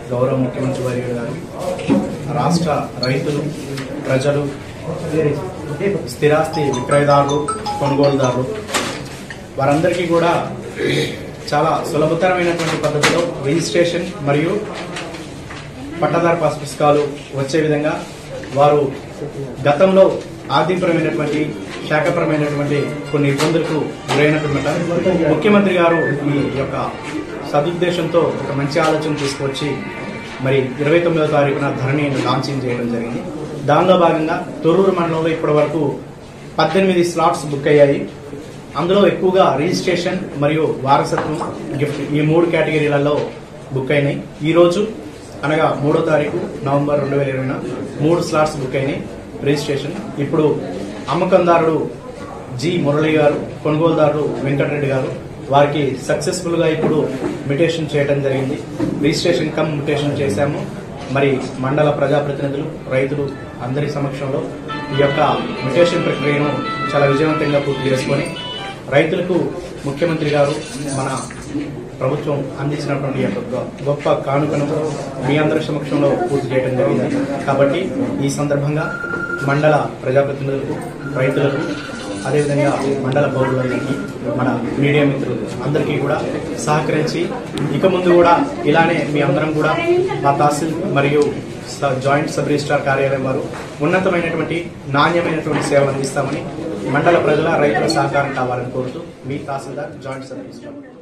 గౌరవ ముఖ్యమంత్రి వర్యులు గారు రాష్ట్ర రైతులు ప్రజలు స్థిరాస్తి విక్రయదారులు కొనుగోలుదారులు వారందరికీ కూడా చాలా సులభతరమైనటువంటి పద్ధతిలో రిజిస్ట్రేషన్ మరియు పట్టదారు పాస్ పుస్తకాలు వచ్చే విధంగా వారు గతంలో ఆర్థికపరమైనటువంటి శాఖపరమైనటువంటి కొన్ని ఇబ్బందులకు గురైనటువంటి ముఖ్యమంత్రి గారు ఈ యొక్క సదుద్దేశంతో ఒక మంచి ఆలోచన తీసుకొచ్చి మరి ఇరవై తొమ్మిదో తారీఖున ధరణిని లాంచింగ్ చేయడం జరిగింది దానిలో భాగంగా తొర్రూరు మండలంలో ఇప్పటి వరకు పద్దెనిమిది స్లాట్స్ బుక్ అయ్యాయి అందులో ఎక్కువగా రిజిస్ట్రేషన్ మరియు వారసత్వం గిఫ్ట్ ఈ మూడు కేటగిరీలలో బుక్ అయినాయి ఈ రోజు అనగా మూడో తారీఖు నవంబర్ రెండు వేల ఇరవైన మూడు స్లాట్స్ బుక్ అయినాయి రిజిస్ట్రేషన్ ఇప్పుడు అమ్మకందారుడు జి మురళి గారు కొనుగోలుదారుడు వెంకటరెడ్డి గారు వారికి సక్సెస్ఫుల్ గా ఇప్పుడు మిటేషన్ చేయడం జరిగింది రిజిస్ట్రేషన్ కమ్ మిటేషన్ చేశాము మరి మండల ప్రజాప్రతినిధులు రైతులు అందరి సమక్షంలో ఈ యొక్క మిటేషన్ ప్రక్రియను చాలా విజయవంతంగా పూర్తి చేసుకొని రైతులకు ముఖ్యమంత్రి గారు మన ప్రభుత్వం అందించినటువంటి యొక్క గొ- గొప్ప కానుకను మీ అందరి సమక్షంలో పూర్తి చేయడం జరిగింది కాబట్టి ఈ సందర్భంగా మండల ప్రజాప్రతినిధులకు రైతులకు అదేవిధంగా మండల పౌరులందరికీ మన మీడియా మిత్రులు అందరికీ కూడా సహకరించి ఇక ముందు కూడా ఇలానే మీ అందరం కూడా మా తహసీల్ మరియు స- జాయింట్ సబ్ రిజిస్ట్రార్ కార్యాలయం వారు ఉన్నతమైనటువంటి నాణ్యమైనటువంటి సేవలు అందిస్తామని మండల ప్రజల రైతుల సహకారం కావాలని కోరుతూ మీ తహసీల్దార్ జాయింట్ సబ్ రిజిస్ట్రార్